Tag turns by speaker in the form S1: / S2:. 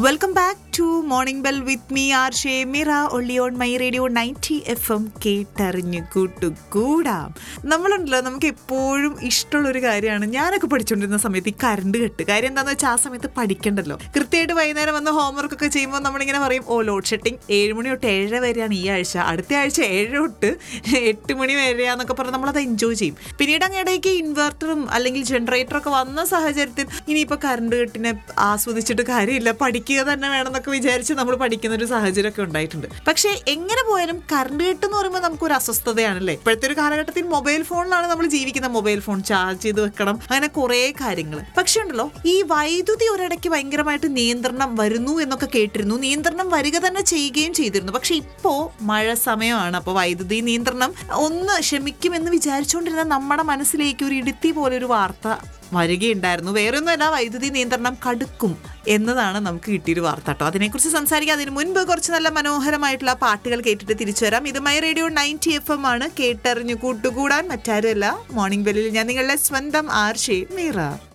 S1: welcome back to morning bell with me R J മിറ ഒള്ളി on my radio ninety F M കേട്ടറിഞ്ഞു കൂട്ടുകൂടാം നമ്മളുണ്ടല്ലോ നമുക്ക് എപ്പോഴും ഇഷ്ടമുള്ള ഒരു കാര്യമാണ് ഞാനൊക്കെ പഠിച്ചുകൊണ്ടിരുന്ന സമയത്ത് ഈ കറണ്ട് കെട്ട് കാര്യം എന്താണെന്ന് വെച്ചാൽ ആ സമയത്ത് പഠിക്കണ്ടല്ലോ കൃത്യമായിട്ട് വൈകുന്നേരം വന്ന് ഹോംവർക്ക് ഒക്കെ ചെയ്യുമ്പോൾ നമ്മളിങ്ങനെ പറയും ഓ ലോഡ് ഷെഡിങ് ഏഴ് മണി തൊട്ട് ഏഴര വരെയാണ് ഈ ആഴ്ച അടുത്ത ആഴ്ച ഏഴ് തൊട്ട് എട്ട് മണി വരെയാന്നൊക്കെ പറഞ്ഞ് നമ്മളത് എൻജോയ് ചെയ്യും പിന്നീട് അങ്ങോട്ടേക്ക് ഇൻവെർട്ടറും അല്ലെങ്കിൽ ജനറേറ്ററും ഒക്കെ വന്ന സാഹചര്യത്തിൽ ഇനിയിപ്പോൾ കറണ്ട് കെട്ടിനെ ആസ്വദിച്ചിട്ട് കാര്യമില്ല പഠിക്കുക തന്നെ വേണമെന്നൊക്കെ വിചാരിച്ച് നമ്മൾ പഠിക്കുന്ന ഒരു സാഹചര്യമൊക്കെ ഉണ്ടായിട്ടുണ്ട് പക്ഷേ എങ്ങനെ പോയാലും കറണ്ട് കെട്ട് എന്ന് പറയുമ്പോൾ നമുക്കൊരു അസ്വസ്ഥതയാണല്ലേ ഇപ്പോഴത്തെ ഒരു കാലഘട്ടത്തിൽ മൊബൈൽ ഫോണിലാണ് നമ്മൾ ജീവിക്കുന്നത് മൊബൈൽ ഫോൺ ചാർജ് ചെയ്ത് വെക്കണം അങ്ങനെ കുറേ കാര്യങ്ങൾ പക്ഷേ ഉണ്ടല്ലോ ഈ വൈദ്യുതി ഒരിടയ്ക്ക് ഭയങ്കരമായിട്ട് നിയന്ത്രണം വരുന്നു എന്നൊക്കെ കേട്ടിരുന്നു നിയന്ത്രണം വരിക തന്നെ ചെയ്യുകയും ചെയ്തിരുന്നു പക്ഷെ ഇപ്പോ മഴ സമയമാണ് അപ്പോൾ വൈദ്യുതി നിയന്ത്രണം ഒന്ന് ക്ഷമിക്കുമെന്ന് വിചാരിച്ചുകൊണ്ടിരുന്ന നമ്മുടെ മനസ്സിലേക്ക് ഒരു ഇടുത്തി പോലെ ഒരു വാർത്ത വരികയുണ്ടായിരുന്നു വേറെ ഒന്നുമല്ല വൈദ്യുതി നിയന്ത്രണം കടുക്കും എന്നതാണ് നമുക്ക് കിട്ടിയൊരു വാർത്ത കേട്ടോ അതിനെക്കുറിച്ച് സംസാരിക്കാം അതിന് മുൻപ് കുറച്ച് നല്ല മനോഹരമായിട്ടുള്ള പാട്ടുകൾ കേട്ടിട്ട് തിരിച്ചു വരാം ഇത് my radio ninety F M ആണ് കേട്ടറിഞ്ഞു കൂട്ടുകൂടാൻ മറ്റാരുമല്ല മോർണിംഗ് ബെല്ലിൽ ഞാൻ നിങ്ങളുടെ സ്വന്തം ആർഷേ മീറ